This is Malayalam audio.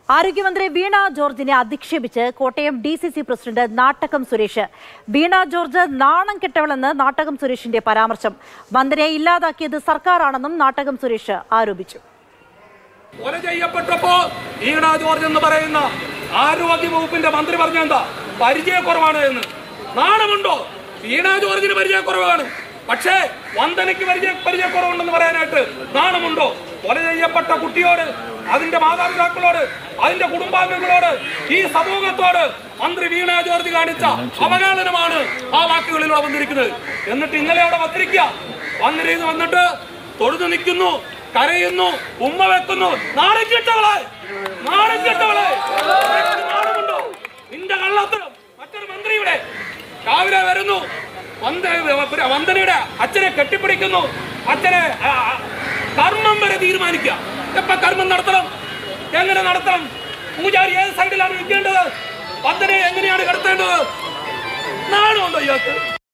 ആരോഗ്യമന്ത്രി വീണ ജോർജിനെ അധിക്ഷേപിച്ച് Kottayam D C C president Nattakam Suresh Veena George നാണം കെട്ടവളെന്ന് നാട്ടകം സുരേഷിന്റെ പരാമർശം മന്ത്രിയെ ഇല്ലാതാക്കിയത് സർക്കാരാണെന്നും നാട്ടകം സുരേഷ് ആരോപിച്ചു കൊല ചെയ്യപ്പെട്ടപ്പോ ഈണ ജോർജ് എന്ന് പറയുന്ന ആരോഗ്യ വകുപ്പിന്റെ മന്ത്രി പറഞ്ഞ എന്താ പരിചയക്കുറവാണ് എന്ന് നാണമുണ്ടോ ഈണ ജോർജിന് പരിചയക്കുറവാണ് പക്ഷേ വന്ദനയ്ക്ക് പരിചയ പരിചയക്കുറവുണ്ടെന്ന് പറയാനായിട്ട് നാണമുണ്ടോ കൊല ചെയ്യപ്പെട്ട കുട്ടിയോട് അതിന്റെ മാതാപിതാക്കളോട് അതിന്റെ കുടുംബാംഗങ്ങളോട് ഈ സമൂഹത്തോട് മന്ത്രി വീണ ജോർജ് കാണിച്ച അവഗാഹനമാണ് ആ വാക്കുകളിലൂടെ വന്നിരിക്കുന്നത് എന്നിട്ട് ഇന്നലെ അവിടെ വന്നിരിക്കുക വന്നിരുന്ന് വന്നിട്ട് തൊഴുതു നിൽക്കുന്നു കരയുന്നു ഉമ്മ വെക്കുന്നു നാണം കെട്ടവളെ നാണം കെട്ടവളെ നിനക്ക് നാണമുണ്ടോ നിന്റെ കള്ളത്തരം മറ്റൊരു മന്ത്രിയുടെ രാവിലെ വരുന്നു വന്ദ- വന്ദനയുടെ അച്ഛനെ കെട്ടിപ്പിടിക്കുന്നു അച്ഛനെ ആ, ആ, കർമ്മം വരെ തീരുമാനിക്കുക എപ്പ കർമ്മം നടത്തണം എങ്ങനെ നടത്തണം പൂജാരി ഏത് സൈഡിലാണ് നിൽക്കേണ്ടത് വന്ദനയെ എങ്ങനെയാണ് കിടത്തേണ്ടത് നാണമുണ്ടോ ഇയാൾക്ക്